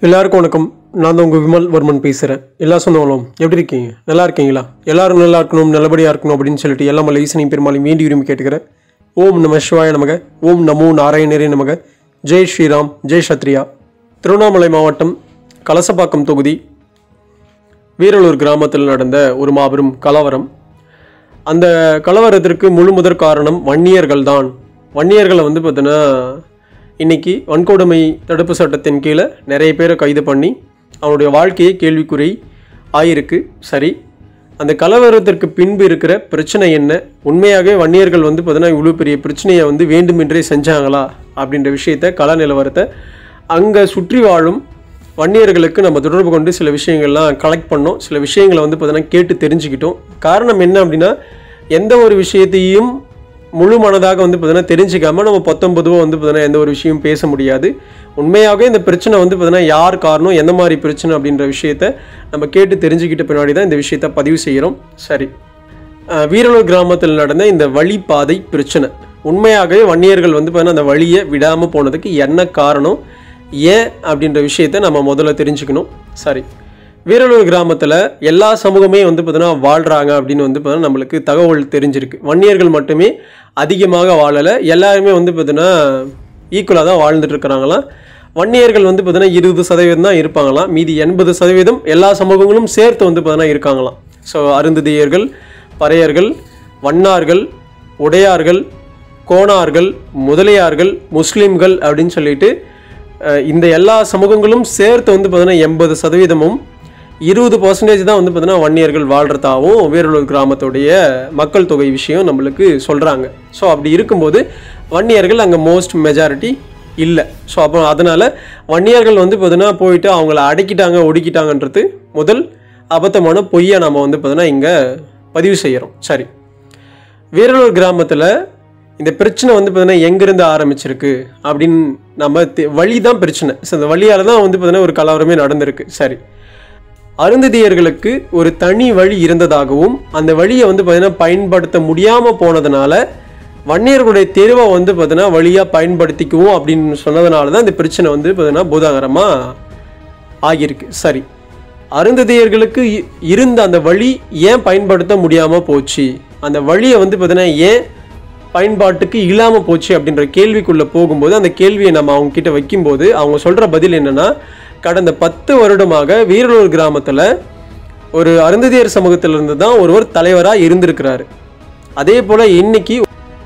எல்லாருக்கும் வணக்கம் நான் தான் உங்கள் விமல் வர்மன் பேசுகிறேன் எல்லா சொந்தங்களும் எப்படி இருக்கீங்க நல்லா இருக்கீங்களா எல்லாரும் நல்லா இருக்கணும் நல்லபடியாக இருக்கணும் அப்படின்னு சொல்லிட்டு எல்லா மலை ஈசனையும் பெருமாளையும் வேண்டி விரும்பி கேட்டுக்கிறேன் ஓம் நம சிவாய நமக ஓம் நமோ நாராயணரே நமக ஜெய் ஸ்ரீராம் ஜெய் சத்ரியா திருவண்ணாமலை மாவட்டம் கலசப்பாக்கம் தொகுதி வீரலூர் கிராமத்தில் நடந்த ஒரு மாபெரும் கலவரம் அந்த கலவரத்திற்கு முழு முதற் காரணம் வன்னியர்கள் தான் வன்னியர்களை வந்து பார்த்தீங்கன்னா இன்னைக்கு வன்கொடுமை தடுப்பு சட்டத்தின் கீழே நிறைய பேரை கைது பண்ணி அவனுடைய வாழ்க்கையை கேள்விக்குறி ஆயிருக்கு சரி அந்த கலவரத்திற்கு பின்பு இருக்கிற பிரச்சனை என்ன உண்மையாகவே வன்னியர்கள் வந்து பார்த்தீங்கன்னா இவ்வளோ பெரிய பிரச்சனையை வந்து வேண்டுமென்றே செஞ்சாங்களா அப்படின்ற விஷயத்த கள நிலவரத்தை அங்கே சுற்றி வாழும் வன்னியர்களுக்கு நம்ம தொடர்பு கொண்டு சில விஷயங்கள்லாம் கலெக்ட் பண்ணோம் சில விஷயங்களை வந்து பார்த்தீங்கன்னா கேட்டு தெரிஞ்சுக்கிட்டோம் காரணம் என்ன அப்படின்னா எந்த ஒரு விஷயத்தையும் முழு மனதாக வந்து பார்த்தீங்கன்னா தெரிஞ்சுக்காம நம்ம பத்தொன்பதுவோ வந்து பார்த்தீங்கன்னா எந்த ஒரு விஷயம் பேச முடியாது உண்மையாகவே இந்த பிரச்சனை வந்து பார்த்தீங்கன்னா யார் காரணம் எந்த மாதிரி பிரச்சனை அப்படின்ற விஷயத்த நம்ம கேட்டு தெரிஞ்சுக்கிட்ட பின்னாடி தான் இந்த விஷயத்த பதிவு செய்கிறோம் சரி அஹ் வீரலூர் கிராமத்தில் நடந்த இந்த வழிப்பாதை பிரச்சனை உண்மையாகவே வன்னியர்கள் வந்து பார்த்தீங்கன்னா அந்த வழியை விடாமல் போனதுக்கு என்ன காரணம் ஏன் அப்படின்ற விஷயத்த நம்ம முதல்ல தெரிஞ்சுக்கணும் சரி வீரலூர் கிராமத்தில் எல்லா சமூகமே வந்து பார்த்தீங்கன்னா வாழ்கிறாங்க அப்படின்னு வந்து பார்த்தீங்கன்னா நம்மளுக்கு தகவல் தெரிஞ்சிருக்கு வன்னியர்கள் மட்டுமே அதிகமாக வாழலை எல்லாருமே வந்து பார்த்தீங்கன்னா ஈக்குவலாக தான் வாழ்ந்துட்டு இருக்கிறாங்களாம் வன்னியர்கள் வந்து பார்த்தீங்கன்னா இருபது சதவீதம் தான் இருப்பாங்களாம் மீதி எண்பது சதவீதம் எல்லா சமூகங்களும் சேர்த்து வந்து பார்த்தீங்கன்னா இருக்காங்களாம் ஸோ அருந்ததியர்கள் பறையர்கள் வண்ணார்கள் உடையார்கள் கோணார்கள் முதலியார்கள் முஸ்லீம்கள் அப்படின்னு சொல்லிட்டு அஹ், இந்த எல்லா சமூகங்களும் சேர்த்து வந்து பார்த்தீங்கன்னா எண்பது சதவீதமும் இருபது பர்சன்டேஜ் தான் வந்து பார்த்தீங்கன்னா வன்னியர்கள் வாழ்கிறதாகவும் வீரலூர் கிராமத்துடைய மக்கள் தொகை விஷயம் நம்மளுக்கு சொல்கிறாங்க ஸோ அப்படி இருக்கும்போது வன்னியர்கள் அங்கே மோஸ்ட் மெஜாரிட்டி இல்லை ஸோ அப்போ அதனால் வன்னியர்கள் வந்து பார்த்தீங்கன்னா போயிட்டு அவங்கள அடக்கிட்டாங்க ஒடுக்கிட்டாங்கன்றது முதல் அபத்தமான பொய்யை நம்ம வந்து பார்த்தீங்கன்னா இங்கே பதிவு செய்கிறோம் சரி வீரலூர் கிராமத்தில் இந்த பிரச்சனை வந்து பார்த்தீங்கன்னா எங்கேருந்து ஆரம்பிச்சிருக்கு அப்படின்னு நம்ம தெ- வழி தான் பிரச்சனை ஸோ அந்த வழியால் தான் வந்து பார்த்தீங்கன்னா ஒரு கலவரமே நடந்திருக்கு சரி அருந்ததியர்களுக்கு ஒரு தனி வழி இருந்ததாகவும் அந்த வழியை வந்து பார்த்தீங்கன்னா பயன்படுத்த முடியாமல் போனதுனால வன்னியர்களுடைய தெருவை வந்து பார்த்தீங்கன்னா வழியாக பயன்படுத்திக்குவோம் அப்படின்னு சொன்னதுனால தான் இந்த பிரச்சனை வந்து பார்த்தீங்கன்னா பூதாகரமாக ஆகியிருக்கு சரி அருந்ததியர்களுக்கு இ- இருந்த அந்த வழி ஏன் பயன்படுத்த முடியாமல் போச்சு அந்த வழியை வந்து பார்த்தீங்கன்னா ஏன் பயன்பாட்டுக்கு இல்லாமல் போச்சு அப்படின்ற கேள்விக்குள்ளே போகும்போது அந்த கேள்வியை நம்ம அவங்க கிட்ட வைக்கும்போது அவங்க சொல்கிற பதில் என்னன்னா கடந்த பத்து வருடமாக வீரலூர் கிராமத்தில் ஒரு அருந்ததியர் சமூகத்திலிருந்து தான் ஒருவர் தலைவராக இருந்திருக்கிறாரு அதே போல் இன்னைக்கு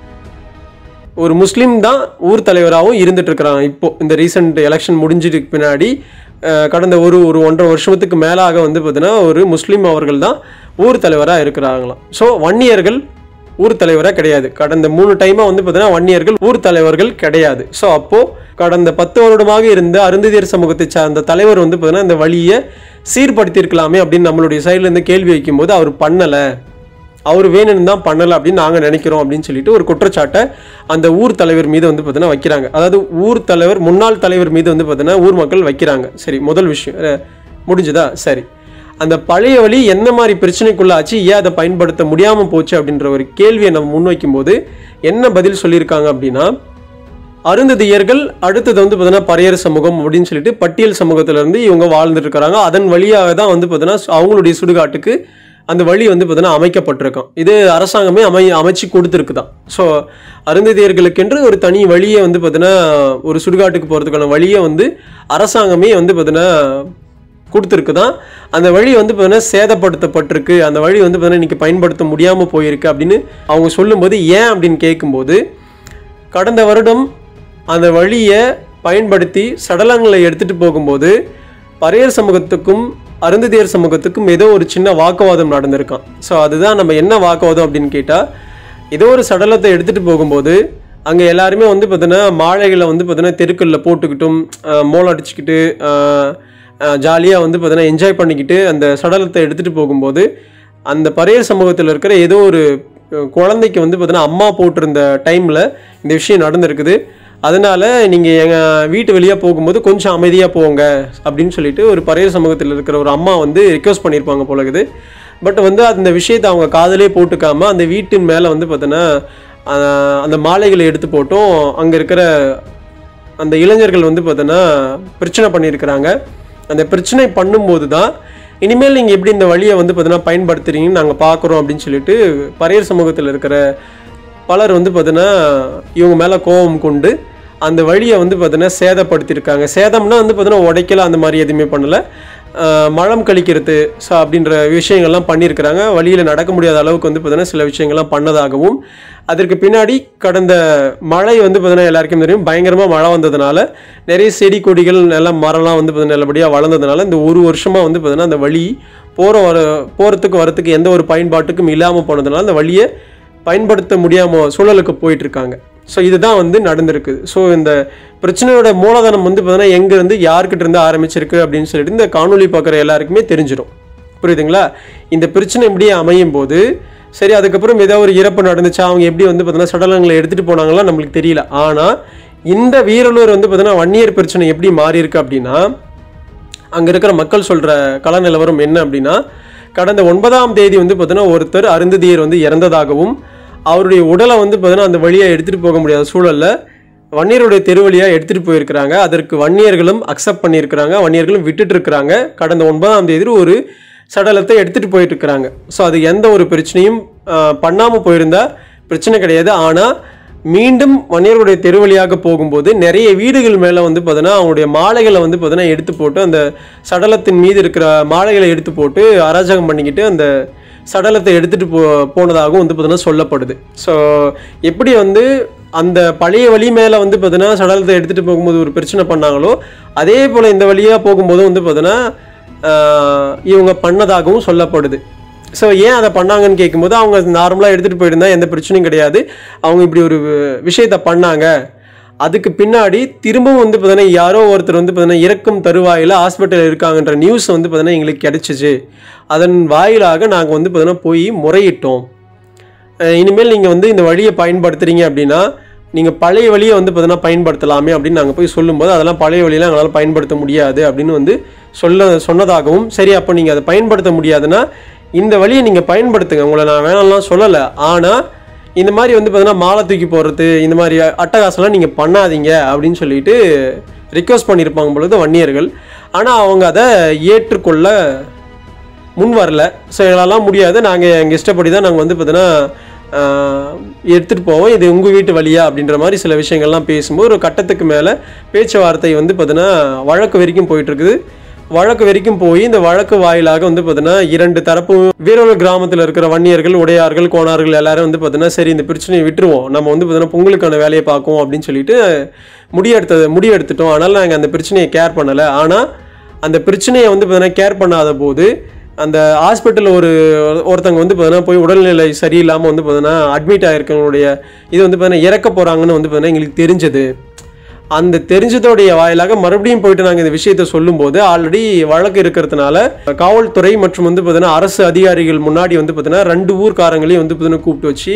ஒரு முஸ்லீம் தான் ஊர் தலைவராகவும் இருந்துட்டு இருக்கிறாங்க இப்போ இந்த ரீசெண்ட் எலெக்ஷன் முடிஞ்சதுக்கு பின்னாடி அஹ், கடந்த ஒரு ஒரு ஒன்றரை வருஷத்துக்கு மேலாக வந்து பார்த்தீங்கன்னா ஒரு முஸ்லீம் அவர்கள் தான் ஊர் தலைவராக இருக்கிறாங்களாம் ஸோ வன்னியர்கள் ஊர் தலைவராக கிடையாது கடந்த மூணு டைமாக வந்து பார்த்தீங்கன்னா வன்னியர்கள் ஊர் தலைவர்கள் கிடையாது ஸோ அப்போது கடந்த பத்து வருடமாக இருந்த அருந்ததியர் சமூகத்தை சார்ந்த தலைவர் வந்து பார்த்தீங்கன்னா இந்த வழியை சீர்படுத்தியிருக்கலாமே அப்படின்னு நம்மளுடைய சைட்லேருந்து கேள்வி வைக்கும்போது அவர் பண்ணலை அவர் வேணும்னு தான் பண்ணலை அப்படின்னு நாங்கள் நினைக்கிறோம் அப்படின்னு சொல்லிட்டு ஒரு குற்றச்சாட்டை அந்த ஊர் தலைவர் மீது வந்து பார்த்தீங்கன்னா வைக்கிறாங்க அதாவது ஊர் தலைவர் முன்னாள் தலைவர் மீது வந்து பார்த்தீங்கன்னா ஊர் மக்கள் வைக்கிறாங்க சரி முதல் விஷயம் அஹ், முடிஞ்சதா சரி அந்த பழைய வழி என்ன மாதிரி பிரச்சனைக்குள்ள ஆச்சு ஏன் அதை பயன்படுத்த முடியாமல் போச்சு அப்படின்ற ஒரு கேள்வியை நம்ம முன்வைக்கும்போது என்ன பதில் சொல்லியிருக்காங்க அப்படின்னா அருந்ததியர்கள் அடுத்தது வந்து பார்த்தீங்கன்னா பறையர் சமூகம் அப்படின்னு சொல்லிட்டு பட்டியல் சமூகத்திலேருந்து இவங்க வாழ்ந்துட்டு இருக்கிறாங்க அதன் வழியாக தான் வந்து பார்த்தீங்கன்னா அவங்களுடைய சுடுகாட்டுக்கு அந்த வழி வந்து பார்த்தீங்கன்னா அமைக்கப்பட்டிருக்கும் இது அரசாங்கமே அமை அமைச்சு கொடுத்துருக்கு தான் ஸோ அருந்ததியர்களுக்கென்று ஒரு தனி வழியை வந்து பார்த்தீங்கன்னா ஒரு சுடுகாட்டுக்கு போகிறதுக்கான வழியை வந்து அரசாங்கமே வந்து பார்த்தீங்கன்னா கொடுத்துருக்கு தான் அந்த வழி வந்து பார்த்தீங்கன்னா சேதப்படுத்தப்பட்டிருக்கு அந்த வழி வந்து பார்த்தீங்கன்னா இன்றைக்கி பயன்படுத்த முடியாமல் போயிருக்கு அப்படின்னு அவங்க சொல்லும்போது ஏன் அப்படின்னு கேட்கும்போது கடந்த வருடம் அந்த வழியை பயன்படுத்தி சடலங்களை எடுத்துகிட்டு போகும்போது பறையர் சமூகத்துக்கும் அருந்ததியர் சமூகத்துக்கும் ஏதோ ஒரு சின்ன வாக்குவாதம் நடந்திருக்கான் ஸோ அதுதான் நம்ம என்ன வாக்குவாதம் அப்படின்னு கேட்டால் ஏதோ ஒரு சடலத்தை எடுத்துகிட்டு போகும்போது அங்கே எல்லாருமே வந்து பார்த்தீங்கன்னா மாலைகளை வந்து பார்த்தீங்கன்னா தெருக்களில் போட்டுக்கிட்டும் அஹ், மோளம் அடிச்சுக்கிட்டு ஜாலியாக வந்து பார்த்தீங்கன்னா என்ஜாய் பண்ணிக்கிட்டு அந்த சடலத்தை எடுத்துகிட்டு போகும்போது அந்த பறையர் சமூகத்தில் இருக்கிற ஏதோ ஒரு அஹ், குழந்தைக்கு வந்து பார்த்தீங்கன்னா அம்மா போட்டிருந்த டைமில் இந்த விஷயம் நடந்திருக்குது அதனால நீங்கள் எங்கள் வீட்டு வெளியே போகும்போது கொஞ்சம் அமைதியாக போங்க அப்படின்னு சொல்லிட்டு ஒரு பறையர் சமூகத்தில் இருக்கிற ஒரு அம்மா வந்து ரிக்வஸ்ட் பண்ணியிருப்பாங்க போல இருக்குது பட் வந்து அந்த விஷயத்தை அவங்க காதலே போட்டுக்காம அந்த வீட்டின் மேலே வந்து பார்த்தோன்னா அந்த மாலைகளை எடுத்து போட்டும் அங்கே இருக்கிற அந்த இளைஞர்கள் வந்து பார்த்தோன்னா பிரச்சனை பண்ணியிருக்கிறாங்க அந்த பிரச்சனை பண்ணும்போது தான் இனிமேல் நீங்கள் எப்படி இந்த வழியை வந்து பார்த்தீங்கன்னா பயன்படுத்துறீங்கன்னு நாங்கள் பார்க்குறோம் அப்படின்னு சொல்லிட்டு பரையர் சமூகத்தில் இருக்கிற பலர் வந்து பார்த்தீங்கன்னா இவங்க மேலே கோபம் கொண்டு அந்த வழியை வந்து பார்த்தீங்கன்னா சேதப்படுத்தியிருக்காங்க சேதம்னா வந்து பார்த்தீங்கன்னா உடைக்கல அந்த மாதிரி எதுவுமே பண்ணலை மலம் கழிக்கிறது ஸோ அப்படின்ற விஷயங்கள்லாம் பண்ணியிருக்கிறாங்க வழியில் நடக்க முடியாத அளவுக்கு வந்து பார்த்தீங்கன்னா சில விஷயங்கள்லாம் பண்ணதாகவும் அதற்கு பின்னாடி கடந்த மழை வந்து பார்த்தீங்கன்னா எல்லாருக்கும் தெரியும் பயங்கரமாக மழை வந்ததுனால நிறைய செடி கொடிகள் எல்லாம் மரம்லாம் வந்து பார்த்தீங்கன்னா நல்லபடியாக வளர்ந்ததுனால இந்த ஒரு வருஷமாக வந்து பார்த்தீங்கன்னா அந்த வழி போகிற வர போகிறதுக்கு வரத்துக்கு எந்த ஒரு பயன்பாட்டுக்கும் இல்லாமல் போனதுனால அந்த வழியை பயன்படுத்த முடியாமல் சூழலுக்கு போயிட்டு இருக்காங்க ஸோ இதுதான் வந்து நடந்திருக்கு ஸோ இந்த பிரச்சனையோட மூலதனம் வந்து பார்த்தீங்கன்னா எங்கேருந்து யார்கிட்ட இருந்து ஆரம்பிச்சிருக்கு அப்படின்னு சொல்லிட்டு இந்த காணொலி பார்க்குற எல்லாருக்குமே தெரிஞ்சிடும் புரியுதுங்களா இந்த பிரச்சனை இப்படியே அமையும் போது சரி அதுக்கப்புறம் ஏதாவது ஒரு இறப்பு நடந்துச்சா அவங்க எப்படி வந்து பார்த்தீங்கன்னா சடலங்களை எடுத்துகிட்டு போனாங்களா நம்மளுக்கு தெரியல ஆனால் இந்த வீரலூர் வந்து பார்த்தீங்கன்னா வன்னியர் பிரச்சனை எப்படி மாறி இருக்கு அப்படின்னா அங்கே இருக்கிற மக்கள் சொல்கிற கள நிலவரம் என்ன அப்படின்னா கடந்த ஒன்பதாம் தேதி வந்து பார்த்தீங்கன்னா ஒருத்தர் அருந்ததியர் வந்து இறந்ததாகவும் அவருடைய உடலை வந்து பார்த்தீங்கன்னா அந்த வழியாக எடுத்துகிட்டு போக முடியாத சூழலில் வன்னியருடைய தெரு வழியாக எடுத்துகிட்டு போயிருக்கிறாங்க அதற்கு வன்னியர்களும் அக்செப்ட் பண்ணியிருக்கிறாங்க வன்னியர்களும் விட்டுட்டு இருக்கிறாங்க கடந்த ஒன்பதாம் தேதி ஒரு சடலத்தை எடுத்துகிட்டு போயிட்டு இருக்கிறாங்க ஸோ அது எந்த ஒரு பிரச்சனையும் பண்ணாமல் போயிருந்தா பிரச்சனை கிடையாது ஆனால் மீண்டும் வன்னியர்களுடைய தெரு வழியாக போகும்போது நிறைய வீடுகள் மேலே வந்து பார்த்தீங்கன்னா அவங்களுடைய மாலைகளை வந்து பார்த்தீங்கன்னா எடுத்து போட்டு அந்த சடலத்தின் மீது இருக்கிற மாலைகளை எடுத்து போட்டு அராஜகம் பண்ணிக்கிட்டு அந்த சடலத்தை எடுத்துகிட்டு போ போனதாகவும் வந்து பார்த்தீங்கன்னா சொல்லப்படுது ஸோ எப்படி வந்து அந்த பழைய வழி மேலே வந்து பார்த்தீங்கன்னா சடலத்தை எடுத்துகிட்டு போகும்போது ஒரு பிரச்சனை பண்ணாங்களோ அதே போல் இந்த வழியாக போகும்போதும் வந்து பார்த்தீங்கன்னா ஆஹ், இவங்க பண்ணதாகவும் சொல்லப்படுது ஸோ ஏன் அதை பண்ணாங்கன்னு கேட்கும்போது அவங்க நார்மலாக எடுத்துகிட்டு போயிருந்தா எந்த பிரச்சனையும் கிடையாது அவங்க இப்படி ஒரு விஷயத்த பண்ணாங்க அதுக்கு பின்னாடி திரும்பவும் வந்து பார்த்தீங்கன்னா யாரோ ஒருத்தர் வந்து பார்த்தீங்கன்னா இறக்கும் தருவாயில் ஹாஸ்பிட்டல் இருக்காங்கன்ற நியூஸ் வந்து பார்த்தீங்கன்னா எங்களுக்கு கிடைச்சிச்சு அதன் வாயிலாக நாங்கள் வந்து பார்த்தீங்கன்னா போய் முறையிட்டோம் அஹ் இனிமேல் நீங்கள் வந்து இந்த வழியை பயன்படுத்துறீங்க அப்படின்னா நீங்கள் பழைய வழியை வந்து பார்த்தீங்கன்னா பயன்படுத்தலாமே அப்படின்னு நாங்கள் போய் சொல்லும்போது அதெல்லாம் பழைய வழியெல்லாம் எங்களால் பயன்படுத்த முடியாது அப்படின்னு வந்து சொல்ல சொன்னதாகவும் சரி அப்போ நீங்கள் அதை பயன்படுத்த முடியாதுன்னா இந்த வழியை நீங்கள் பயன்படுத்துங்க உங்களை நான் வேணாம்லாம் சொல்லலை ஆனால் இந்த மாதிரி வந்து பார்த்தீங்கன்னா மாலை தூக்கி போடுறது இந்த மாதிரி அட்டகாசம்லாம் நீங்கள் பண்ணாதீங்க அப்படின்னு சொல்லிட்டு ரிக்வஸ்ட் பண்ணியிருப்பாங்க பொழுது வன்னியர்கள் ஆனால் அவங்க அதை ஏற்றுக்கொள்ள முன் வரல ஸோ எங்களெல்லாம் முடியாது நாங்கள் எங்கள் இஷ்டப்படி தான் நாங்கள் வந்து பார்த்தீங்கன்னா எடுத்துகிட்டு போவோம் இது உங்கள் வீட்டு வழியா அப்படின்ற மாதிரி சில விஷயங்கள்லாம் பேசும்போது ஒரு கட்டத்துக்கு மேலே பேச்சுவார்த்தை வந்து பார்த்தீங்கன்னா வழக்கு வரைக்கும் போயிட்டு இருக்குது வழக்கு வரைக்கும் போய் இந்த வழக்கு வாயிலாக வந்து பார்த்தீங்கன்னா இரண்டு தரப்பு வீரர்கள் கிராமத்தில் இருக்கிற வன்னியர்கள் உடையார்கள் கோணார்கள் எல்லாரும் வந்து பார்த்தீங்கன்னா சரி இந்த பிரச்சனையை விட்டுருவோம் நம்ம வந்து பார்த்தீங்கன்னா பொங்கலுக்கான வேலையை பார்க்குவோம் அப்படின்னு சொல்லிட்டு முடிவெடுத்தது முடிவெடுத்துட்டோம் ஆனால் நாங்கள் அந்த பிரச்சனையை கேர் பண்ணலை ஆனால் அந்த பிரச்சனையை வந்து பார்த்தீங்கன்னா கேர் பண்ணாத போது அந்த ஹாஸ்பிட்டலில் ஒரு ஒருத்தவங்க வந்து பார்த்தீங்கன்னா போய் உடல்நிலை சரியில்லாமல் வந்து பார்த்தீங்கன்னா அட்மிட் ஆகிருக்கவங்களுடைய இது வந்து பார்த்தீங்கன்னா இறக்க போகிறாங்கன்னு வந்து பார்த்தீங்கன்னா எங்களுக்கு தெரிஞ்சது அந்த தெரிஞ்சதோடைய வாயிலாக மறுபடியும் போயிட்டு நாங்கள் இந்த விஷயத்தை சொல்லும்போது ஆல்ரெடி வழக்கு இருக்கிறதுனால காவல்துறை மற்றும் வந்து பார்த்தீங்கன்னா அரசு அதிகாரிகள் முன்னாடி வந்து பார்த்தீங்கன்னா ரெண்டு ஊர்க்காரங்களையும் வந்து பார்த்தீங்கன்னா கூப்பிட்டு வச்சு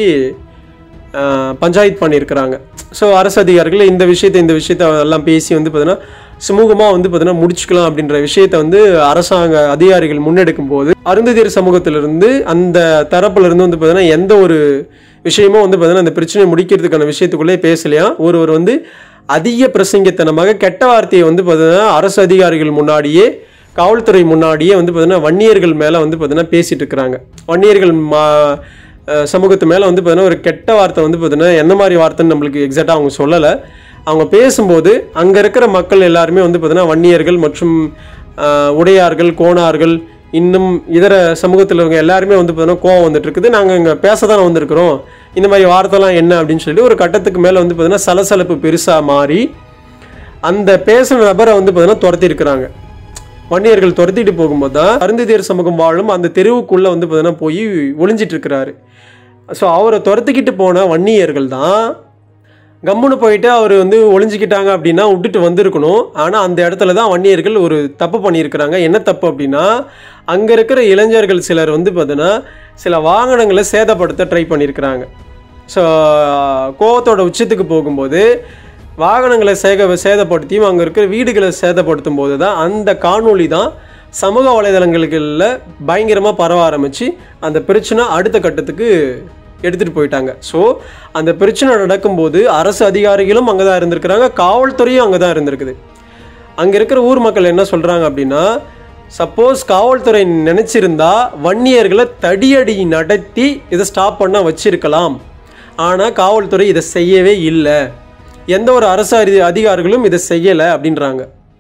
ஆஹ், பஞ்சாயத்து பண்ணியிருக்கிறாங்க ஸோ அரசு அதிகாரிகள் இந்த விஷயத்தை இந்த விஷயத்தை எல்லாம் பேசி வந்து பார்த்தீங்கன்னா சுமூகமாக வந்து பார்த்தீங்கன்னா முடிச்சுக்கலாம் அப்படின்ற விஷயத்தை வந்து அரசாங்க அதிகாரிகள் முன்னெடுக்கும் போது அருந்ததியர் சமூகத்திலிருந்து அந்த தரப்புல இருந்து வந்து பார்த்தீங்கன்னா எந்த ஒரு விஷயமும் வந்து பார்த்தீங்கன்னா அந்த பிரச்சனையை முடிக்கிறதுக்கான விஷயத்துக்குள்ளே பேசலையா ஒருவர் வந்து அதிக பிரசங்கத்தனமாக கெட்ட வார்த்தையை வந்து பார்த்தீங்கன்னா அரசு அதிகாரிகள் முன்னாடியே காவல்துறை முன்னாடியே வந்து பார்த்தீங்கன்னா வன்னியர்கள் மேலே வந்து பார்த்தீங்கன்னா பேசிட்டு இருக்கிறாங்க வன்னியர்கள் மா அஹ் சமூகத்து மேலே வந்து பார்த்தீங்கன்னா ஒரு கெட்ட வார்த்தை வந்து பார்த்தீங்கன்னா என்ன மாதிரி வார்த்தைன்னு நம்மளுக்கு எக்ஸாக்டாக அவங்க சொல்லலை அவங்க பேசும்போது அங்கே இருக்கிற மக்கள் எல்லாருமே வந்து பார்த்தீங்கன்னா வன்னியர்கள் மற்றும் அஹ், உடையார்கள் கோணார்கள் இன்னும் இதர சமூகத்தில் இருக்கவங்க எல்லாருமே வந்து பார்த்தீங்கன்னா கோவம் வந்துட்டு இருக்குது நாங்கள் இங்கே பேச தானே வந்திருக்கிறோம் இந்த மாதிரி வார்த்தைலாம் என்ன அப்படின்னு சொல்லி ஒரு கட்டத்துக்கு மேலே வந்து பார்த்தீங்கன்னா சலசலப்பு பெருசாக மாறி அந்த பேசுன நபரை வந்து பார்த்தீங்கன்னா துரத்தி இருக்கிறாங்க வன்னியர்கள் துரத்திட்டு போகும்போது தான் அருந்ததியர் சமூகம் வாழும் அந்த தெருவுக்குள்ளே வந்து பார்த்தீங்கன்னா போய் ஒளிஞ்சிட்டு இருக்கிறாரு ஸோ அவரை துரத்திக்கிட்டு போன வன்னியர்கள் தான் கம்முன்னு போயிட்டு அவர் வந்து ஒளிஞ்சிக்கிட்டாங்க அப்படின்னா விட்டுட்டு வந்திருக்கணும் ஆனால் அந்த இடத்துல தான் வன்னியர்கள் ஒரு தப்பு பண்ணியிருக்கிறாங்க என்ன தப்பு அப்படின்னா அங்கே இருக்கிற இளைஞர்கள் சிலர் வந்து பார்த்தீங்கன்னா சில வாகனங்களை சேதப்படுத்த ட்ரை பண்ணியிருக்கிறாங்க ஸோ கோவத்தோட உச்சத்துக்கு போகும்போது வாகனங்களை சேக சேதப்படுத்தியும் அங்கே இருக்கிற வீடுகளை சேதப்படுத்தும் போது தான் அந்த காணொளி தான் சமூக வலைதளங்களுக்குள்ள பயங்கரமாக பரவ ஆரம்பித்து அந்த பிரச்சனை அடுத்த கட்டத்துக்கு எடுத்துகிட்டு போயிட்டாங்க ஸோ அந்த பிரச்சனை நடக்கும்போது அரசு அதிகாரிகளும் அங்கே தான் இருந்திருக்கிறாங்க காவல்துறையும் அங்கே தான் இருந்திருக்குது அங்கே இருக்கிற ஊர் மக்கள் என்ன சொல்கிறாங்க அப்படின்னா சப்போஸ் காவல்துறை நினச்சிருந்தா வன்னியர்களை தடியடி நடத்தி இதை ஸ்டாப் பண்ண வச்சிருக்கலாம் ஆனால் காவல்துறை இதை செய்யவே இல்லை எந்த ஒரு அரசு அதி- அதிகாரிகளும் இதை செய்யலை அப்படின்றாங்க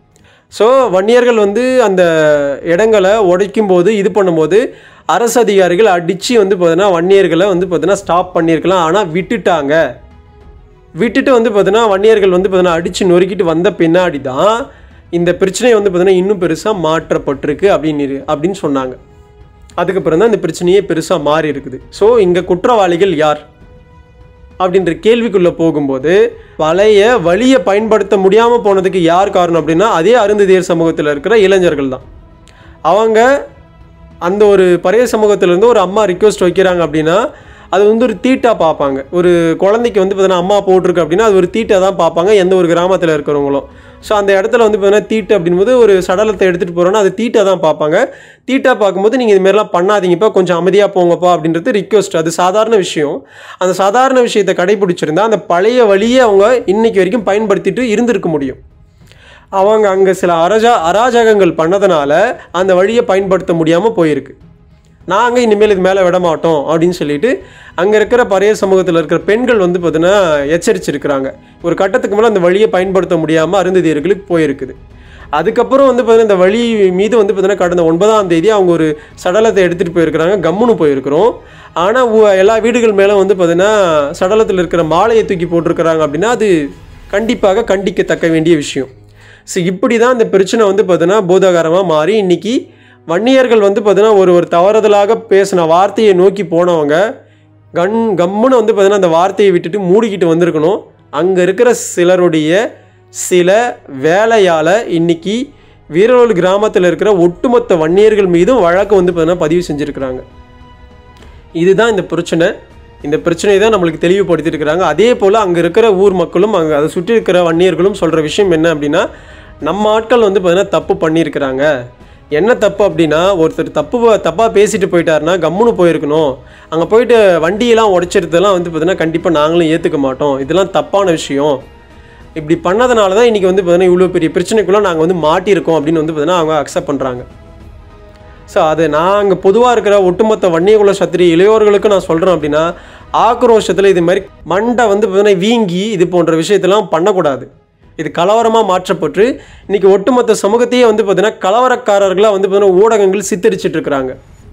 ஸோ வன்னியர்கள் வந்து அந்த இடங்களை உடைக்கும் போது இது பண்ணும்போது அரசு அதிகாரிகள் அடித்து வந்து பார்த்தீங்கன்னா வன்னியர்களை வந்து பார்த்தீங்கன்னா ஸ்டாப் பண்ணியிருக்கலாம் ஆனால் விட்டுட்டாங்க விட்டுட்டு வந்து பார்த்தீங்கன்னா வன்னியர்கள் வந்து பார்த்தீங்கன்னா அடித்து நொறுக்கிட்டு வந்த பின்னாடி தான் இந்த பிரச்சனை வந்து பார்த்தீங்கன்னா இன்னும் பெருசாக மாற்றப்பட்டிருக்கு அப்படின்னு இரு- அப்படின்னு சொன்னாங்க அதுக்கப்புறம் தான் இந்த பிரச்சனையே பெருசாக மாறி இருக்குது ஸோ இங்கே குற்றவாளிகள் யார் அப்படின்ற கேள்விக்குள்ளே போகும்போது பழைய வழியை பயன்படுத்த முடியாமல் போனதுக்கு யார் காரணம் அப்படின்னா அதே அருந்ததியர் சமூகத்தில் இருக்கிற இளைஞர்கள் தான் அவங்க அந்த ஒரு பழைய சமூகத்திலேருந்து ஒரு அம்மா ரிக்வெஸ்ட் வைக்கிறாங்க அப்படின்னா அது வந்து ஒரு தீட்டாக பார்ப்பாங்க ஒரு குழந்தைக்கு வந்து பார்த்தீங்கன்னா அம்மா போட்டிருக்கு அப்படின்னா அது ஒரு தீட்டை தான் பார்ப்பாங்க எந்த ஒரு கிராமத்தில் இருக்கிறவங்களும் ஸோ அந்த இடத்துல வந்து பார்த்தீங்கன்னா தீட்டு அப்படின்போது ஒரு சடலத்தை எடுத்துகிட்டு போகிறோன்னா அது தீட்டை தான் பார்ப்பாங்க தீட்டா பார்க்கும்போது நீங்கள் இதுமாரிலாம் பண்ணாதீங்கப்பா கொஞ்சம் அமைதியாக போங்கப்பா அப்படின்றது ரிக்வெஸ்ட் அது சாதாரண விஷயம் அந்த சாதாரண விஷயத்தை கடைபிடிச்சிருந்தா அந்த பழைய வழியை அவங்க இன்னைக்கு வரைக்கும் பயன்படுத்திட்டு இருந்திருக்க முடியும் அவங்க அங்கே சில அரஜா அராஜகங்கள் பண்ணதுனால அந்த வழியை பயன்படுத்த முடியாமல் போயிருக்கு நாங்கள் இனிமேல் இது மேலே விட மாட்டோம் அப்படின்னு சொல்லிட்டு அங்கே இருக்கிற பழைய சமூகத்தில் இருக்கிற பெண்கள் வந்து பார்த்தீங்கன்னா எச்சரிச்சிருக்கிறாங்க ஒரு கட்டத்துக்கு மேலே அந்த வழியை பயன்படுத்த முடியாமல் அருந்ததியர்களுக்கு போயிருக்குது அதுக்கப்புறம் வந்து பார்த்தீங்கன்னா இந்த வழி மீது வந்து பார்த்தீங்கன்னா கடந்த ஒன்பதாம் தேதி அவங்க ஒரு சடலத்தை எடுத்துகிட்டு போயிருக்கிறாங்க கம்முன்னு போயிருக்கிறோம் ஆனால் எல்லா வீடுகள் மேலே வந்து பார்த்தீங்கன்னா சடலத்தில் இருக்கிற மாலையை தூக்கி போட்டிருக்கிறாங்க அப்படின்னா அது கண்டிப்பாக கண்டிக்கத்தக்க வேண்டிய விஷயம் ஸோ இப்படி தான் இந்த பிரச்சனை வந்து பார்த்தீங்கன்னா பூதாகாரமாக மாறி இன்னைக்கு வன்னியர்கள் வந்து பார்த்தீங்கன்னா ஒரு ஒரு தவறுதலாக பேசின வார்த்தையை நோக்கி போனவங்க கண் கம்முன்னு வந்து பார்த்தீங்கன்னா அந்த வார்த்தையை விட்டுட்டு மூடிக்கிட்டு வந்திருக்கணும் அங்கே இருக்கிற சிலருடைய சில வேலையால் இன்னைக்கு வீரலூர் கிராமத்தில் இருக்கிற ஒட்டுமொத்த வன்னியர்கள் மீதும் வழக்கு வந்து பார்த்தீங்கன்னா பதிவு செஞ்சுருக்கிறாங்க இதுதான் இந்த பிரச்சனை இந்த பிரச்சனையை தான் நம்மளுக்கு தெளிவுபடுத்தியிருக்கிறாங்க அதே போல் அங்கே இருக்கிற ஊர் மக்களும் அங்கே அதை சுற்றி இருக்கிற வன்னியர்களும் சொல்கிற விஷயம் என்ன அப்படின்னா நம்ம ஆட்கள் வந்து பார்த்தீங்கன்னா தப்பு பண்ணியிருக்கிறாங்க என்ன தப்பு அப்படின்னா ஒருத்தர் தப்பு தப்பாக பேசிட்டு போயிட்டாருன்னா கம்முன்னு போயிருக்கணும் அங்கே போயிட்டு வண்டியெல்லாம் உடைச்சிருந்தெல்லாம் வந்து பார்த்தீங்கன்னா கண்டிப்பாக நாங்களும் ஏற்றுக்க மாட்டோம் இதெல்லாம் தப்பான விஷயம் இப்படி பண்ணதுனால தான் இன்றைக்கி வந்து பார்த்தீங்கன்னா இவ்வளோ பெரிய பிரச்சனைக்குள்ளே நாங்கள் வந்து மாட்டியிருக்கோம் அப்படின்னு வந்து பார்த்தீங்கன்னா அவங்க அக்செப்ட் பண்ணுறாங்க ஸோ அது நாங்கள் பொதுவாக இருக்கிற ஒட்டுமொத்த வன்னியகுல சத்திரி இளையோர்களுக்கு நான் சொல்கிறேன் அப்படின்னா ஆக்ரோஷத்தில் இது மாதிரி மண்டை வந்து பார்த்தீங்கன்னா வீங்கி இது போன்ற விஷயத்தெல்லாம் பண்ணக்கூடாது இது கலவரமாக மாற்றப்பட்டு இன்றைக்கி ஒட்டுமொத்த சமூகத்தையே வந்து பார்த்தீங்கன்னா கலவரக்காரர்களாக வந்து பார்த்தீங்கன்னா ஊடகங்கள் சித்தரிச்சிட்டு இருக்கிறாங்க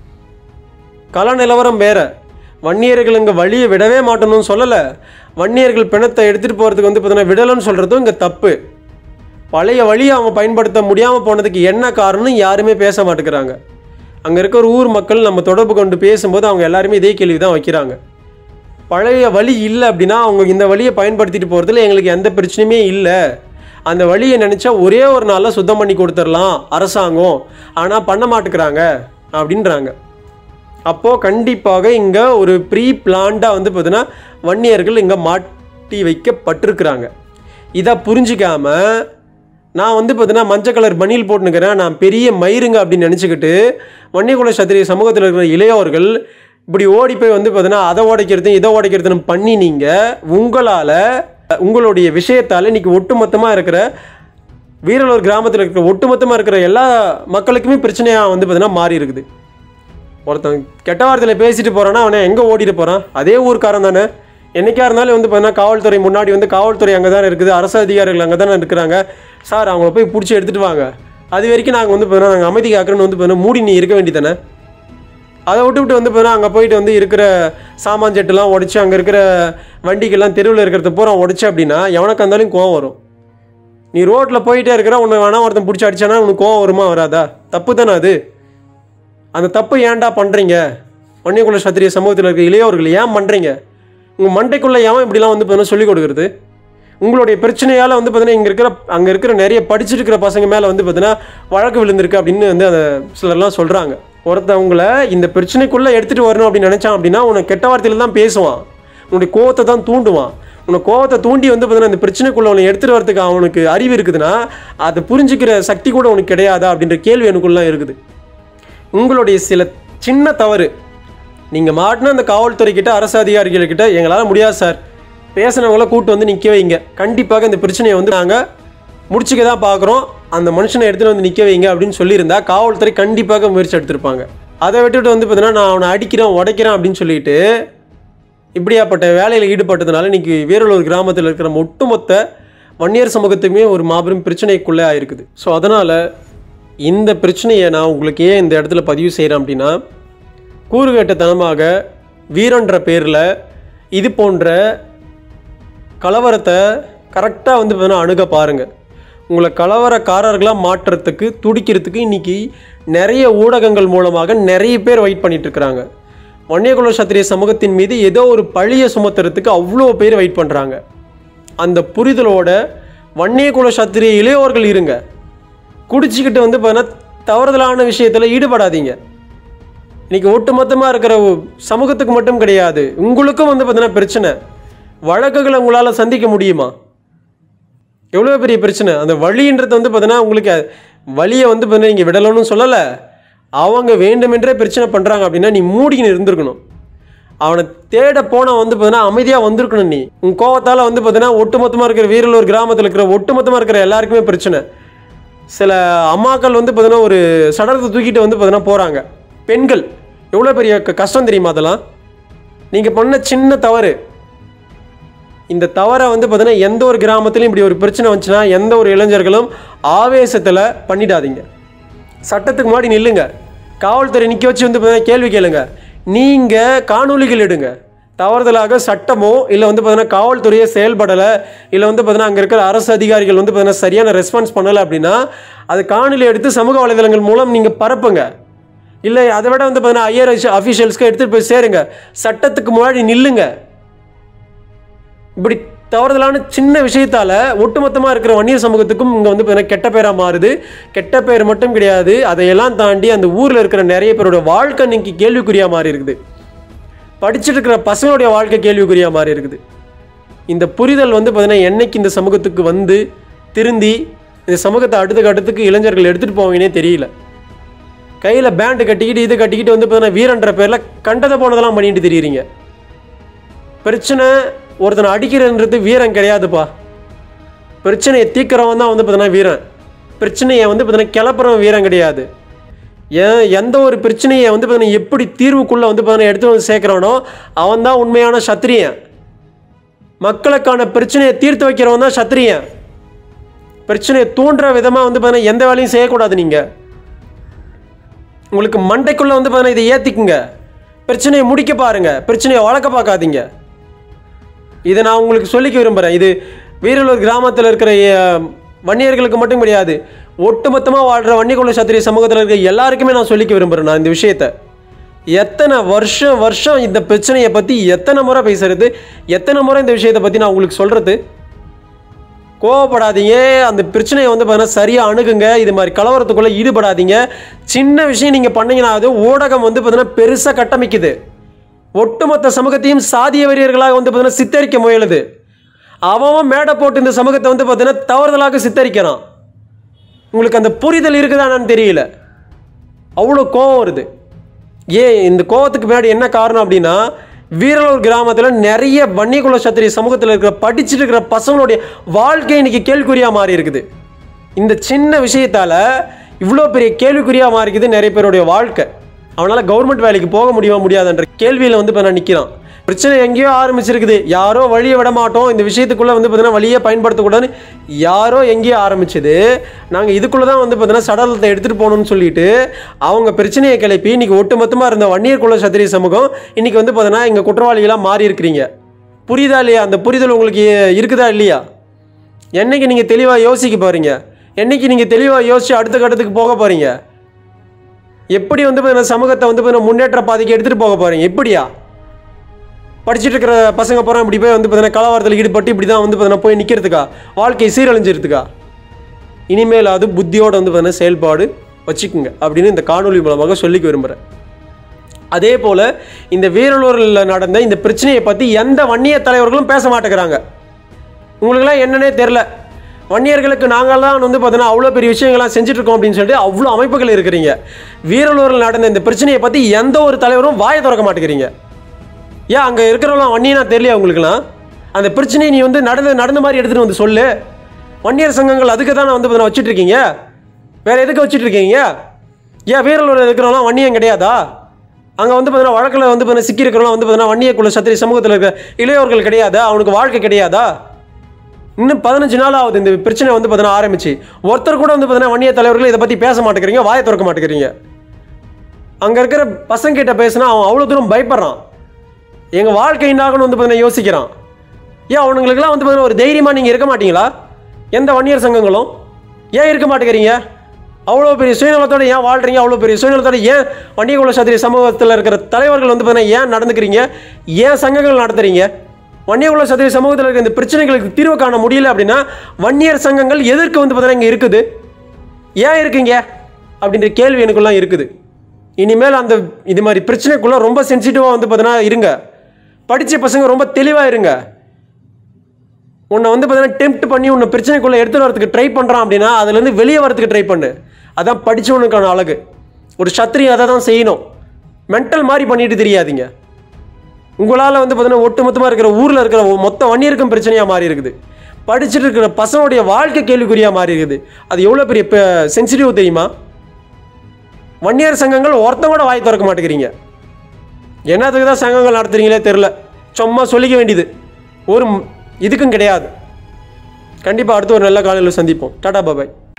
கள நிலவரம் வேற வன்னியர்கள் இங்கே வழியை விடவே மாட்டணும்னு சொல்லலை வன்னியர்கள் பிணத்தை எடுத்துகிட்டு போகிறதுக்கு வந்து பார்த்தீங்கன்னா விடலைன்னு சொல்கிறதும் இங்கே தப்பு பழைய வழியை அவங்க பயன்படுத்த முடியாமல் போனதுக்கு என்ன காரணம்னு யாருமே பேச மாட்டேங்கிறாங்க அங்கே இருக்கிற ஊர் மக்கள் நம்ம தொடர்பு கொண்டு பேசும்போது அவங்க எல்லாருமே இதே கேள்வி தான் வைக்கிறாங்க பழைய வழி இல்லை அப்படின்னா அவங்க இந்த வழியை பயன்படுத்திட்டு போகிறதுல எங்களுக்கு எந்த பிரச்சனையுமே இல்லை அந்த வழியை நினச்சா ஒரே ஒரு நாளில் சுத்தம் பண்ணி கொடுத்துடலாம் அரசாங்கம் ஆனால் பண்ண மாட்டேங்கிறாங்க அப்படின்றாங்க அப்போது கண்டிப்பாக இங்கே ஒரு ப்ரீ பிளான்டாக வந்து பார்த்தீங்கன்னா வன்னியர்கள் இங்கே மாட்டி வைக்கப்பட்டிருக்கிறாங்க இதை புரிஞ்சிக்காம நான் வந்து பார்த்தீங்கன்னா மஞ்சள் கலர் பனியல் போட்டுனுக்கிறேன் நான் பெரிய மயிருங்க அப்படின்னு நினச்சிக்கிட்டு வன்னியகுல சத்திரிய சமூகத்தில் இருக்கிற இளையோர்கள் இப்படி ஓடி போய் வந்து பார்த்தீங்கன்னா அதை உடைக்கிறது இதை உடைக்கிறதுன்னு பண்ணி நீங்கள் உங்களால் உங்களுடைய விஷயத்தால் இன்னைக்கு ஒட்டுமொத்தமாக இருக்கிற வீரலூர் கிராமத்தில் இருக்கிற ஒட்டுமொத்தமாக இருக்கிற எல்லா மக்களுக்குமே பிரச்சனையாக வந்து பார்த்தீங்கன்னா மாறி இருக்குது ஒருத்தன் கெட்ட வார்த்தையில் பேசிட்டு போகிறான்னா அவனை எங்கே ஓடிட்டு போகிறான் அதே ஊர்க்காரன் தானே என்னைக்கா இருந்தாலும் வந்து பார்த்தீங்கன்னா காவல்துறை முன்னாடி வந்து காவல்துறை அங்கே தானே இருக்குது அரசு அதிகாரிகள் அங்கே தானே இருக்கிறாங்க சார் அவங்கள போய் பிடிச்சி எடுத்துகிட்டு வாங்க அது வரைக்கும் நாங்கள் வந்து பார்த்தீங்கன்னா நாங்கள் அமைதி காக்கிறோன்னு வந்து பார்த்தீங்கன்னா மூடி நீ இருக்க வேண்டியதானே அதை விட்டு விட்டு வந்து பார்த்தீங்கன்னா அங்கே போயிட்டு வந்து இருக்கிற சாமான் செட்டுலாம் உடச்சி அங்கே இருக்கிற வண்டிக்கெல்லாம் தெருவில் இருக்கிறத பூரா உடச்சி அப்படின்னா எவனுக்கு இருந்தாலும் கோவம் வரும் நீ ரோட்டில் போயிட்டே இருக்கிற உன்னை வேணா ஒருத்தன் பிடிச்சி அடிச்சானா உனக்கு கோவம் வருமா வராதா தப்பு தானே அது அந்த தப்பு ஏன்டா பண்ணுறீங்க வன்னியகுல சத்திரிய சமூகத்தில் இருக்க இளையோர்கள் ஏன் பண்ணுறீங்க உங்கள் மண்டைக்குள்ளே ஏன் இப்படிலாம் வந்து பார்த்தீங்கன்னா சொல்லிக் கொடுக்குறது உங்களுடைய பிரச்சனையால் வந்து பார்த்தீங்கன்னா இங்கே இருக்கிற அங்கே இருக்கிற நிறைய படிச்சுட்டு இருக்கிற பசங்க மேலே வந்து பார்த்தீங்கன்னா வழக்கு விழுந்திருக்கு அப்படின்னு வந்து அந்த சிலர்லாம் சொல்கிறாங்க ஒருத்தவங்கள இந்த பிரச்சனைக்குள்ளே எடுத்துகிட்டு வரணும் அப்படின்னு நினச்சான் அப்படின்னா உனக்கு கெட்ட வார்த்தையில் தான் பேசுவான் உன்னுடைய கோவத்தை தான் தூண்டுவான் உனக்கு கோவத்தை தூண்டி வந்து பார்த்தீங்கன்னா இந்த பிரச்சனைக்குள்ளே அவனை எடுத்துகிட்டு வரதுக்கு அவனுக்கு அறிவு இருக்குதுன்னா அதை புரிஞ்சுக்கிற சக்தி கூட உனக்கு கிடையாதா அப்படின்ற கேள்வி எனக்குள்ளே இருக்குது உங்களுடைய சில சின்ன தவறு நீங்கள் மாட்டின அந்த காவல்துறை கிட்ட அரசு அதிகாரிகள் கிட்ட எங்களால் முடியாது சார் பேசினவங்கள கூட்டு வந்து நிற்க வைங்க கண்டிப்பாக இந்த பிரச்சனையை வந்து நாங்கள் முடிச்சுக்க தான் பார்க்குறோம் அந்த மனுஷனை எடுத்துகிட்டு வந்து நிற்க வைங்க அப்படின்னு சொல்லியிருந்தா காவல்துறை கண்டிப்பாக முயற்சி எடுத்திருப்பாங்க அதை விட்டுட்டு வந்து பார்த்தீங்கன்னா நான் அவனை அடிக்கிறேன் உடைக்கிறேன் அப்படின்னு சொல்லிட்டு இப்படியாப்பட்ட வேலையில் ஈடுபட்டதுனால இன்னைக்கு வேறொரு கிராமத்தில் இருக்கிற ஒட்டுமொத்த வன்னியர் சமூகத்துக்குமே ஒரு மாபெரும் பிரச்சனைக்குள்ளே ஆயிருக்குது ஸோ அதனால் இந்த பிரச்சனையை நான் உங்களுக்கு ஏன் இந்த இடத்துல பதிவு செய்கிறேன் அப்படின்னா கூறுகட்டத்தனமாக வீரன்ற பேரில் இது போன்ற கலவரத்தை கரெக்டாக வந்து பார்த்தீங்கன்னா அணுக பாருங்கள் உங்களை கலவரக்காரர்களாக மாற்றுறதுக்கு துடிக்கிறதுக்கு இன்றைக்கி நிறைய ஊடகங்கள் மூலமாக நிறைய பேர் வெயிட் பண்ணிட்டு இருக்கிறாங்க வன்னியகுல சத்திரிய சமூகத்தின் மீது ஏதோ ஒரு பழியை சுமத்துறதுக்கு அவ்வளோ பேர் வெயிட் பண்ணுறாங்க அந்த புரிதலோட வன்னியகுல சத்திரிய இளையோர்கள் இருங்க குடிச்சிக்கிட்டு வந்து பார்த்தீங்கன்னா தவறுதலான விஷயத்தில் ஈடுபடாதீங்க இன்னைக்கு ஒட்டுமொத்தமாக இருக்கிற ஒ- சமூகத்துக்கு மட்டும் கிடையாது உங்களுக்கும் வந்து பார்த்தீங்கன்னா பிரச்சனை வழக்குகளை உங்களால் சந்திக்க முடியுமா எவ்வளோ பெரிய பிரச்சனை அந்த வழின்றது வந்து பார்த்தீங்கன்னா உங்களுக்கு வழியை வந்து பார்த்தீங்கன்னா நீங்கள் விடணும்னு சொல்லலை அவங்க வேண்டுமென்றே பிரச்சனை பண்ணுறாங்க அப்படின்னா நீ மூடிக்கின்னு இருந்திருக்கணும் அவனை தேட போனால் வந்து பார்த்தீங்கன்னா அமைதியாக வந்திருக்கணும் நீ உன் கோவத்தால் வந்து பார்த்தீங்கன்னா ஒட்டுமொத்தமாக இருக்கிற வீரலூர் கிராமத்தில் இருக்கிற ஒட்டுமொத்தமாக இருக்கிற எல்லாருக்குமே பிரச்சனை சில அம்மாக்கள் வந்து பார்த்தீங்கன்னா ஒரு சடலத்தை தூக்கிட்டு வந்து பார்த்தீங்கன்னா போகிறாங்க பெண்கள் எவ்வளோ பெரிய க- கஷ்டம் தெரியுமா அதெல்லாம் நீங்கள் பண்ண சின்ன தவறு இந்த தவறை வந்து பார்த்தீங்கன்னா எந்த ஒரு கிராமத்துலையும் இப்படி ஒரு பிரச்சனை வந்துச்சுன்னா எந்த ஒரு இளைஞர்களும் ஆவேசத்தில் பண்ணிடாதீங்க சட்டத்துக்கு முன்னாடி நில்லுங்க காவல்துறை நிற்க வச்சு வந்து பார்த்தீங்கன்னா கேள்வி கேளுங்க நீங்கள் காணொளிகள் எடுங்க தவறுதலாக சட்டமோ இல்லை வந்து பார்த்தீங்கன்னா காவல்துறையே செயல்படலை இல்லை வந்து பார்த்தீங்கன்னா அங்கே இருக்கிற அரசு அதிகாரிகள் வந்து பார்த்தீங்கன்னா சரியான ரெஸ்பான்ஸ் பண்ணலை அப்படின்னா அது காணொலி எடுத்து சமூக வலைதளங்கள் மூலம் நீங்கள் பரப்புங்க இல்லை அதை விட வந்து பார்த்தீங்கன்னா ஐயர் அஃபீஷியல்ஸ்க்கு எடுத்துகிட்டு போய் சேருங்க சட்டத்துக்கு முன்னாடி நில்லுங்க இப்படி தவறுதலான சின்ன விஷயத்தால ஒட்டுமொத்தமாக இருக்கிற வன்னியர் சமூகத்துக்கும் இங்கே வந்து பார்த்தீங்கன்னா கெட்ட பேராக மாறுது கெட்ட பேர் மட்டும் கிடையாது அதையெல்லாம் தாண்டி அந்த ஊரில் இருக்கிற நிறைய பேரோட வாழ்க்கை இன்னைக்கு கேள்விக்குறியாக மாறி இருக்குது படிச்சுட்டு இருக்கிற பசங்களுடைய வாழ்க்கை கேள்விக்குறியாக மாறி இருக்குது இந்த புரிதல் வந்து பார்த்தீங்கன்னா என்னைக்கு இந்த சமூகத்துக்கு வந்து திருந்தி இந்த சமூகத்தை அடுத்த அடுத்துக்கு இளைஞர்கள் எடுத்துகிட்டு போவீங்கன்னே தெரியல கையில் பேண்டு கட்டிக்கிட்டு இது கட்டிக்கிட்டு வந்து பார்த்தீங்கன்னா வீரன்ற பேரில் கண்டதை போனதெல்லாம் பண்ணிட்டு தெரியுறீங்க பிரச்சனை ஒருத்தனை அடிக்கிறன்றது வீரன் கிடையாதுப்பா பிரச்சனையை தீக்கிறவன் தான் வந்து பார்த்தீங்கன்னா வீரன் பிரச்சனையை வந்து பார்த்தீங்கன்னா கிளப்புறவன் வீரன் கிடையாது ஏன் எந்த ஒரு பிரச்சனையை வந்து பார்த்தீங்கன்னா எப்படி தீர்வுக்குள்ளே வந்து பார்த்தீங்கன்னா எடுத்து வந்து சேர்க்குறானோ அவன் தான் உண்மையான சத்திரியன் மக்களுக்கான பிரச்சனையை தீர்த்து வைக்கிறவன் தான் சத்திரியன் பிரச்சனையை தூண்டுற விதமாக வந்து பார்த்தீங்கன்னா எந்த வேலையும் செய்யக்கூடாது நீங்கள் உங்களுக்கு மண்டைக்குள்ளே வந்து பார்த்தீங்கன்னா இதை ஏற்றிக்குங்க பிரச்சனையை முடிக்க பாருங்க பிரச்சனையை வளர்க்க பார்க்காதீங்க இதை நான் உங்களுக்கு சொல்லிக்க விரும்புகிறேன் இது வீரலூர் கிராமத்தில் இருக்கிற அஹ், வன்னியர்களுக்கு மட்டும் கிடையாது ஒட்டுமொத்தமாக வாழ்கிற வன்னியகுல சத்திரிய சமூகத்தில் இருக்கிற எல்லாருக்குமே நான் சொல்லிக்க விரும்புகிறேன் நான் இந்த விஷயத்தை எத்தனை வருஷம் வருஷம் இந்த பிரச்சனையை பற்றி எத்தனை முறை பேசுறது எத்தனை முறை இந்த விஷயத்தை பற்றி நான் உங்களுக்கு சொல்கிறது கோவப்படாதீங்க அந்த பிரச்சனையை வந்து பார்த்தீங்கன்னா சரியாக அணுகுங்க இது மாதிரி கலவரத்துக்குள்ளே ஈடுபடாதீங்க சின்ன விஷயம் நீங்கள் பண்ணீங்கன்னா அது ஊடகம் வந்து பார்த்தீங்கன்னா பெருசாக கட்டமைக்குது ஒட்டுமொத்த சமூகத்தையும் சாதிய வெறியர்களாக வந்து பார்த்தீங்கன்னா சித்தரிக்க முயலுது அவன் அவன் மேடை போட்டு இந்த சமூகத்தை வந்து பார்த்தீங்கன்னா தவறுதலாக சித்தரிக்கிறான் உங்களுக்கு அந்த புரிதல் இருக்குதானான்னு தெரியல அவ்வளோ கோவம் வருது ஏன் இந்த கோவத்துக்கு முன்னாடி என்ன காரணம் அப்படின்னா வீரலூர் கிராமத்தில் நிறைய வன்னியகுல சத்திரிய சமூகத்தில் இருக்கிற படிச்சுட்டு இருக்கிற பசங்களுடைய வாழ்க்கை இன்னைக்கு கேள்விக்குறியாக மாறி இருக்குது இந்த சின்ன விஷயத்தால் இவ்வளோ பெரிய கேள்விக்குறியாக மாறி இருக்குது நிறைய பேருடைய வாழ்க்கை அவனால் கவர்மெண்ட் வேலைக்கு போக முடியுமா முடியாதுன்ற கேள்வியில் வந்து இப்போ நான் நிற்கிறான் பிரச்சனை எங்கேயோ ஆரம்பிச்சிருக்குது யாரோ வழியை விட மாட்டோம் இந்த விஷயத்துக்குள்ளே வந்து பார்த்தீங்கன்னா வழியை பயன்படுத்தக்கூடாதுன்னு யாரோ எங்கேயோ ஆரம்பிச்சது நாங்கள் இதுக்குள்ளே தான் வந்து பார்த்தீங்கன்னா சடலத்தை எடுத்துகிட்டு போகணும்னு சொல்லிட்டு அவங்க பிரச்சனையை கிளப்பி இன்னைக்கு ஒட்டுமொத்தமாக இருந்த வன்னியர் குல சத்திரிய சமூகம் இன்னைக்கு வந்து பார்த்தீங்கன்னா இங்கே குற்றவாளிகளாக மாறி இருக்கிறீங்க புரியுதா இல்லையா அந்த புரிதல் உங்களுக்கு இருக்குதா இல்லையா என்னைக்கு நீங்கள் தெளிவாக யோசிக்க போகிறீங்க என்னைக்கு நீங்கள் தெளிவாக யோசிச்சு அடுத்த கட்டத்துக்கு போக போகிறீங்க எப்படி வந்து பார்த்தீங்கன்னா சமூகத்தை வந்து பார்த்தீங்கன்னா முன்னேற்ற பாதைக்கு எடுத்துகிட்டு போக போகிறீங்க எப்படியா படிச்சுட்டு இருக்கிற பசங்க போகிறோம் இப்படி போய் வந்து பார்த்தீங்கன்னா கலவரத்தில் ஈடுபட்டு இப்படி தான் வந்து பார்த்தீங்கன்னா போய் நிற்கிறதுக்கா வாழ்க்கை சீரழிஞ்சிருதுக்கா இனிமேல் அது புத்தியோட வந்து பார்த்தீங்கன்னா செயல்பாடு வச்சுக்குங்க அப்படின்னு இந்த காணொளி மூலமாக சொல்லிக்க விரும்புகிறேன் அதே போல் இந்த வீரலூரில் நடந்த இந்த பிரச்சனையை பற்றி எந்த வன்னிய தலைவர்களும் பேச மாட்டேங்கிறாங்க உங்களுக்கெல்லாம் என்னன்னே தெரில வன்னியர்களுக்கு நாங்கள்லாம் வந்து பார்த்தீங்கன்னா அவ்வளோ பெரிய விஷயங்கள்லாம் செஞ்சுட்டு இருக்கோம் அப்படின்னு சொல்லிட்டு அவ்வளோ அமைப்புகள் இருக்கிறீங்க வீரலூரில் நடந்த இந்த பிரச்சனையை பற்றி எந்த ஒரு தலைவரும் வாயை திறக்க மாட்டேங்கிறீங்க ஏன் அங்கே இருக்கிறவங்களாம் வன்னியனா தெரியலையா உங்களுக்குலாம் அந்த பிரச்சனையை நீ வந்து நடந்த நடந்த மாதிரி எடுத்துகிட்டு வந்து சொல்லு வன்னியர் சங்கங்கள் அதுக்கு தானே வந்து பார்த்தீங்கன்னா வச்சுட்டு இருக்கீங்க வேற எதுக்கு வச்சுட்டு இருக்கீங்க ஏன் வீரலூர் இருக்கிறவங்களாம் வன்னியம் கிடையாதா அங்கே வந்து பார்த்தீங்கன்னா வழக்கில் வந்து பார்த்தீங்கன்னா சிக்கி இருக்கிறவங்களாம் வந்து பார்த்தீங்கன்னா வன்னியக்குள்ள சத்திரி சமூகத்தில் இருக்க இளையோர்கள் கிடையாதா அவனுக்கு வாழ்க்கை கிடையாதா இன்னும் பதினஞ்சு நாள் ஆகுது இந்த பிரச்சனை வந்து பார்த்தீங்கன்னா ஆரம்பிச்சு ஒருத்தர் கூட வந்து பார்த்தீங்கன்னா வன்னிய தலைவர்கள் இதை பற்றி பேச மாட்டேங்கிறீங்க வாயை திறக்க மாட்டேங்கிறீங்க அங்கே இருக்கிற பசங்கிட்ட பேசினா அவன் அவ்வளோ தூரம் பயப்படுறான் எங்கள் வாழ்க்கை என்னாகணும் வந்து பார்த்தீங்கன்னா யோசிக்கிறான் ஏன் அவனுங்களுக்குலாம் வந்து பார்த்தீங்கன்னா ஒரு தைரியமாக நீங்கள் இருக்க மாட்டீங்களா எந்த வன்னியர் சங்கங்களும் ஏன் இருக்க மாட்டேங்கிறீங்க அவ்வளோ பெரிய சுயநலத்தோட ஏன் வாழ்றீங்க அவ்வளோ பெரிய சுயநலத்தோட ஏன் வன்னிய குல சத்திரிய சமூகத்தில் இருக்கிற தலைவர்கள் வந்து பார்த்தீங்கன்னா ஏன் நடந்துக்கிறீங்க ஏன் சங்கங்கள் நடத்துறீங்க வன்னிய குல சத்திரிய சமூகத்தில் இருக்கிற இந்த பிரச்சனைகளுக்கு தீர்வு காண முடியல அப்படின்னா வன்னியர் சங்கங்கள் எதற்கு வந்து பார்த்தீங்கன்னா இங்கே இருக்குது ஏன் இருக்கீங்க அப்படின்ற கேள்வி எனக்குலாம் இருக்குது இனிமேல் அந்த இது மாதிரி பிரச்சனைக்குள்ளே ரொம்ப சென்சிட்டிவாக வந்து பார்த்தீங்கன்னா இருங்க படித்த பசங்க ரொம்ப தெளிவாக இருங்க உன்னை வந்து பார்த்தீங்கன்னா டெம்ப்ட் பண்ணி உன்னை பிரச்சனைக்குள்ளே எடுத்துகிட்டு வரதுக்கு ட்ரை பண்ணுறான் அப்படின்னா அதுலேருந்து வெளியே வரதுக்கு ட்ரை பண்ணு அதான் படித்தவனுக்கான அழகு ஒரு சத்திரி அதை தான் செய்யணும் மென்டல் மாதிரி பண்ணிட்டு தெரியாதீங்க உங்களால் வந்து பார்த்தீங்கன்னா ஒட்டுமொத்தமாக இருக்கிற ஊரில் இருக்கிற மொத்த வன்னியருக்கும் பிரச்சனையாக மாறி இருக்குது படிச்சுட்டு இருக்கிற பசங்களுடைய வாழ்க்கை கேள்விக்குறியாக மாறி இருக்குது அது எவ்வளோ பெரிய சென்சிட்டிவ் தெரியுமா வன்னியர் சங்கங்கள் ஒருத்தன் கூட வாய் திறக்க மாட்டேங்கிறீங்க என்னத்துக்கு தான் சங்கங்கள் நடத்துறீங்களே தெரில சும்மா சொல்லிக்க வேண்டியது ஒரு ம்- இதுக்கும் கிடையாது கண்டிப்பாக அடுத்து ஒரு நல்ல காலையில் சந்திப்போம் டாடா பாபாய்